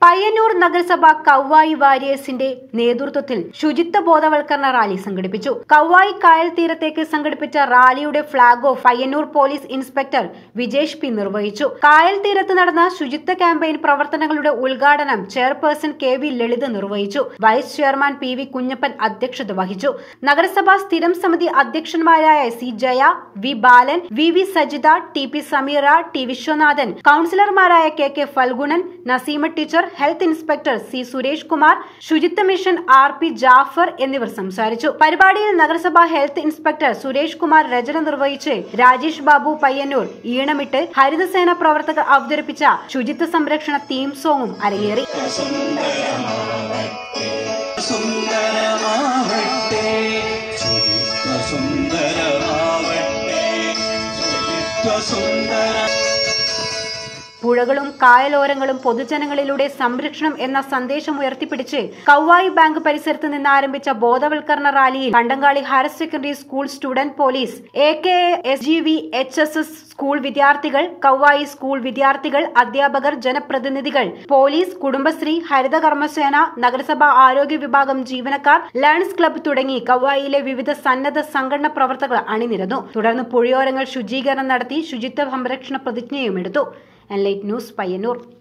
പയ്യന്നൂർ നഗരസഭ കൗവായി വാരിയേഴ്സിന്റെ നേതൃത്വത്തിൽ ശുചിത്വ ബോധവൽക്കരണ റാലി സംഘടിപ്പിച്ചു കൗവായി കായൽ തീരത്തേക്ക് സംഘടിപ്പിച്ച റാലിയുടെ flag off Payyanur police inspector Vijesh P നിർവഹിച്ചു കായൽ തീരത്ത് നടന്ന ശുചിത്വ ക്യാമ്പയിൻ പ്രവർത്തനങ്ങളുടെ ഉദ്ഘാടനം ചെയർപേഴ്സൺ കെ വി ലളിത നിർവഹിച്ചു vice chairman P V Kunhappan അധ്യക്ഷത വഹിച്ചു നഗരസഭാ സ്ഥിരം സമിതി അധ്യക്ഷന്മാരായ C Jaya V Balan V V Sajitha T P Sameera T Viswanathan കൌൺസിലർമാരായ K K Phalgunan Naseema teacher health inspector C Suresh Kumar ശുചിത്വ മിഷൻ ആർ പി ജാഫർ എന്നിവർ സംസാരിച്ചു പരിപാടിയിൽ നഗരസഭാ ഹെൽത്ത് ഇൻസ്പെക്ടർ സുരേഷ് കുമാർ രചന നിർവഹിച്ച് രാജേഷ് ബാബു പയ്യന്നൂർ ഈണമിട്ട് ഹരിതസേന പ്രവർത്തകർ അവതരിപ്പിച്ച ശുചിത്വ സംരക്ഷണ തീം സോങ്ങും അരങ്ങേറി സുന്ദരമാവട്ടെ ശുചിത്വ സുന്ദരമാവട്ടെ ശുചിത്വ സുന്ദര പുഴകളും കായലോരങ്ങളും പൊതുജനങ്ങളിലൂടെ സംരക്ഷണം എന്ന സന്ദേശം ഉയർത്തിപ്പിടിച്ച് കൗവായി ബാങ്ക് പരിസരത്ത് നിന്ന് ആരംഭിച്ച ബോധവൽക്കരണ റാലിയിൽ Kandankali higher secondary school student police A K S G V H S S school വിദ്യാർത്ഥികൾ കൗവായി സ്കൂൾ വിദ്യാർത്ഥികൾ അധ്യാപകർ ജനപ്രതിനിധികൾ പോലീസ് കുടുംബശ്രീ ഹരിത കർമ്മസേന നഗരസഭ ആരോഗ്യ വിഭാഗം ജീവനക്കാർ ലയൺസ് ക്ലബ്ബ് തുടങ്ങി കൗവായിലെ വിവിധ സന്നദ്ധ സംഘടന പ്രവർത്തകർ അണിനിരന്നു തുടർന്ന് പുഴയോരങ്ങൾ ശുചീകരണം നടത്തി ശുചിത്വ സംരക്ഷണ പ്രതിജ്ഞയും എടുത്തു എൻലൈറ്റ് ന്യൂസ് പയ്യന്നൂർ